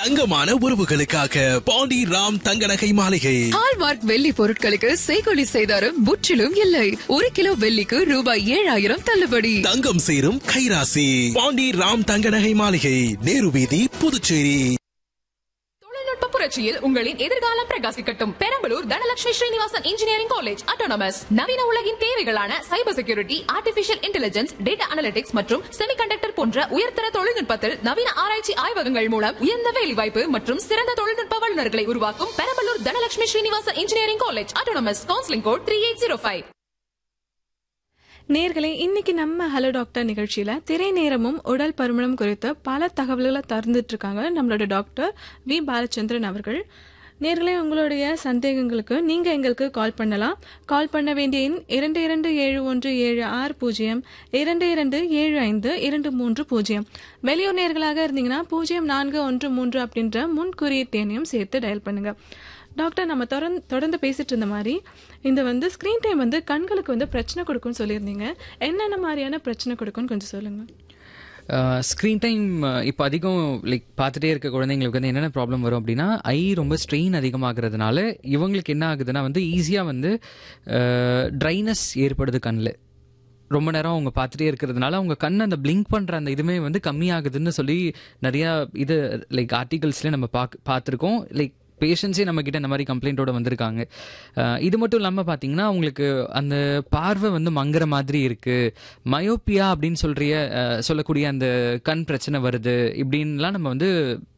தங்கமான உறவுகளுக்காக பாண்டி ராம் தங்க நகை மாளிகை ஹால்மார்க் வெள்ளி பொருட்களுக்கு செய்கொலி செய்தாரும் முற்றிலும் இல்லை ஒரு கிலோ வெள்ளிக்கு ரூபாய் ஏழாயிரம் தள்ளுபடி தங்கம் சேரும் கைராசி பாண்டி ராம் தங்க நகை மாளிகை நேரு வீதி புதுச்சேரி தொழில்நுட்ப புரட்சியில் உங்களின் எதிர்காலம் பிரகாசிக்கட்டும் Perambalur Dhanalakshmi Srinivasan engineering college autonomous நவீன உலகின் தேவைகளான cyber security artificial intelligence data analytics மற்றும் செமிகண்டக்டர் போன்ற உயர்தர தொழில்நுட்பத்தில் நவீன ஆராய்ச்சி ஆய்வகங்கள் மூலம் உயர்ந்த வேலைவாய்ப்பு மற்றும் சிறந்த தொழில்நுட்ப வல்லுநர்களை உருவாக்கும் Perambalur Dhanalakshmi Srinivasan engineering college autonomous counselling code three eight zero five நேர்களே இன்னைக்கு நம்ம ஹலோ டாக்டர் நிகழ்ச்சியில திரை நேரமும் உடல் பருமனும் குறித்து பல தகவல்களை தந்துட்டு இருக்காங்க நம்மளோட டாக்டர் வி பாலச்சந்திரன் அவர்கள் நேர்களே உங்களுடைய சந்தேகங்களுக்கு நீங்க எங்களுக்கு கால் பண்ணலாம் கால் பண்ண வேண்டிய எண் இரண்டு இரண்டு ஏழு ஒன்று ஏழு ஆறு பூஜ்ஜியம் இரண்டு இரண்டு ஏழு ஐந்து இரண்டு மூன்று பூஜ்ஜியம் வெளியூர் நேர்களாக இருந்தீங்கன்னா பூஜ்ஜியம் நான்கு ஒன்று மூன்று அப்படின்ற முன் குறியீட்டு எண்ணையும் சேர்த்து டயல் பண்ணுங்க டாக்டர் நம்ம தொடர்ந்து தொடர்ந்து பேசிட்டு இருந்த மாதிரி இந்த வந்து ஸ்க்ரீன் டைம் வந்து கண்களுக்கு வந்து பிரச்சனை கொடுக்கும்னு சொல்லியிருந்தீங்க என்னென்ன மாதிரியான பிரச்சனை கொடுக்கும்னு கொஞ்சம் சொல்லுங்க ஸ்க்ரீன் டைம் இப்போ அதிகம் லைக் பார்த்துட்டே இருக்க குழந்தைங்களுக்கு வந்து என்னென்ன ப்ராப்ளம் வரும் அப்படின்னா ஐ ரொம்ப ஸ்ட்ரெயின் அதிகமாகிறதுனால இவங்களுக்கு என்ன ஆகுதுன்னா வந்து ஈஸியாக வந்து ட்ரைனஸ் ஏற்படுது கண்ணில் ரொம்ப நேரம் அவங்க பார்த்துட்டே இருக்கிறதுனால அவங்க கண் அந்த பிளிங்க் பண்ணுற அந்த இதுவுமே வந்து கம்மியாகுதுன்னு சொல்லி நிறையா இது லைக் ஆர்டிகல்ஸ்லேயே நம்ம பார்க்க பார்த்துருக்கோம் லைக் பேஷண்ட்ஸே நம்ம கிட்ட இந்த மாதிரி கம்ப்ளைண்ட்டோட வந்திருக்காங்க அஹ் இது மட்டும் இல்லாமல் பார்த்தீங்கன்னா அவங்களுக்கு அந்த பார்வை வந்து மங்குற மாதிரி இருக்கு மயோப்பியா அப்படின்னு சொல்றிய அஹ், சொல்லக்கூடிய அந்த கண் பிரச்சனை வருது இப்படின்லாம் நம்ம வந்து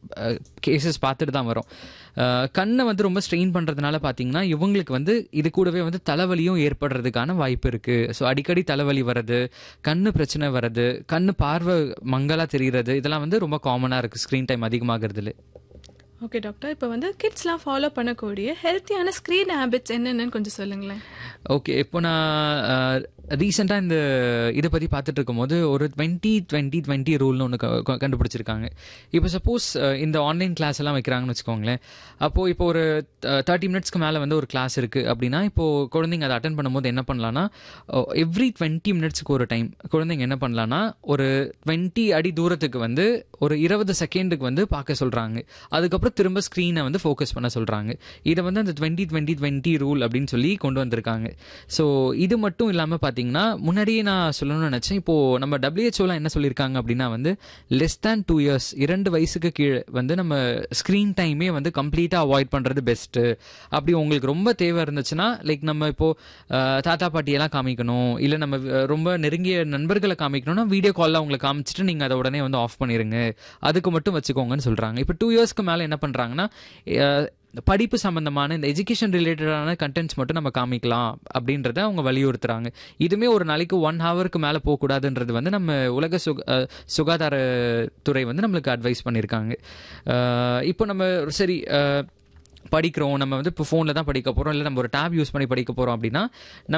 கேசஸ் பார்த்துட்டு தான் வரோம் அஹ், கண்ணை வந்து ரொம்ப ஸ்ட்ரெயின் பண்ணுறதுனால பார்த்தீங்கன்னா இவங்களுக்கு வந்து இது கூடவே வந்து தலைவலியும் ஏற்படுறதுக்கான வாய்ப்பு இருக்கு ஸோ அடிக்கடி தலைவலி வர்றது கண்ணு பிரச்சனை வர்றது கண்ணு பார்வை மங்கலா தெரிகிறது இதெல்லாம் வந்து ரொம்ப காமனாக இருக்கு ஸ்க்ரீன் டைம் அதிகமாகிறதுல ஓகே டாக்டர் இப்போ வந்து கிட்ஸ்லாம் ஃபாலோ பண்ணக்கூடிய ஹெல்த்தியான ஸ்க்ரீன் ஹேபிட்ஸ் என்னென்னு கொஞ்சம் சொல்லுங்களேன் ஓகே இப்போ நான் ரீசெண்டாக இந்த இதை பற்றி பார்த்துட்டு இருக்கும்போது ஒரு டுவெண்ட்டி டுவெண்ட்டி டுவெண்ட்டி ரூல்னு ஒன்று கண்டுபிடிச்சிருக்காங்க இப்போ சப்போஸ் இந்த ஆன்லைன் கிளாஸ் எல்லாம் வைக்கிறாங்கன்னு வச்சுக்கோங்களேன் அப்போது இப்போ ஒரு தேர்ட்டி மினிட்ஸ்க்கு மேலே வந்து ஒரு கிளாஸ் இருக்குது அப்படின்னா இப்போது குழந்தைங்க அதை அட்டன் பண்ணும்போது என்ன பண்ணலான்னா எவ்ரி டுவெண்ட்டி மினிட்ஸ்க்கு ஒரு டைம் குழந்தைங்க என்ன பண்ணலான்னா ஒரு டுவெண்ட்டி அடி தூரத்துக்கு வந்து ஒரு இருபது செகண்டுக்கு வந்து பார்க்க சொல்கிறாங்க அதுக்கப்புறம் திரும்ப ஸ்க்ரீனை வந்து ஃபோக்கஸ் பண்ண சொல்கிறாங்க இதை வந்து அந்த டுவெண்ட்டி டுவெண்ட்டி டுவெண்ட்டி ரூல் அப்படின்னு சொல்லி கொண்டு வந்திருக்காங்க ஸோ இது மட்டும் இல்லாமல் பார்த்தீங்கன்னா முன்னாடியே நான் சொல்லணும்னு நினச்சேன் இப்போது நம்ம டபிள்யூஹெச்ஓலாம் என்ன சொல்லியிருக்காங்க அப்படின்னா வந்து லெஸ் தேன் டூ இயர்ஸ் இரண்டு வயசுக்கு கீழே வந்து நம்ம ஸ்க்ரீன் டைமே வந்து கம்ப்ளீட்டாக அவாய்ட் பண்ணுறது பெஸ்ட்டு அப்படி உங்களுக்கு ரொம்ப தேவை இருந்துச்சுன்னா லைக் நம்ம இப்போது தாத்தா பாட்டியெல்லாம் காமிக்கணும் இல்லை நம்ம அஹ், ரொம்ப நெருங்கிய நண்பர்களை காமிக்கணும்னா வீடியோ காலில் அவங்களை காமிச்சிட்டு நீங்கள் அதை உடனே வந்து ஆஃப் பண்ணிடுங்க அதுக்கு மட்டும் வச்சுக்கோங்கன்னு சொல்கிறாங்க இப்போ டூ இயர்ஸ்க்கு மேலே என்ன பண்ணுறாங்கன்னா படிப்பு சம்பந்தமான இந்த எஜுகேஷன் ரிலேட்டடான கண்டென்ட்ஸ் மட்டும் நம்ம காமிக்கலாம் அப்படின்றத அவங்க வலியுறுத்துறாங்க இதுவுமே ஒரு நாளைக்கு ஒன் ஹவருக்கு மேலே போகக்கூடாதுன்றது வந்து நம்ம உலக சுக அஹ், சுகாதாரத்துறை வந்து நம்மளுக்கு அட்வைஸ் பண்ணியிருக்காங்க அஹ், இப்போ நம்ம சரி அஹ், படிக்கிறோம் நம்ம வந்து இப்போ ஃபோனில் தான் படிக்க போகிறோம் இல்லை நம்ம ஒரு டேப் யூஸ் பண்ணி படிக்க போகிறோம் அப்படின்னா நம்ம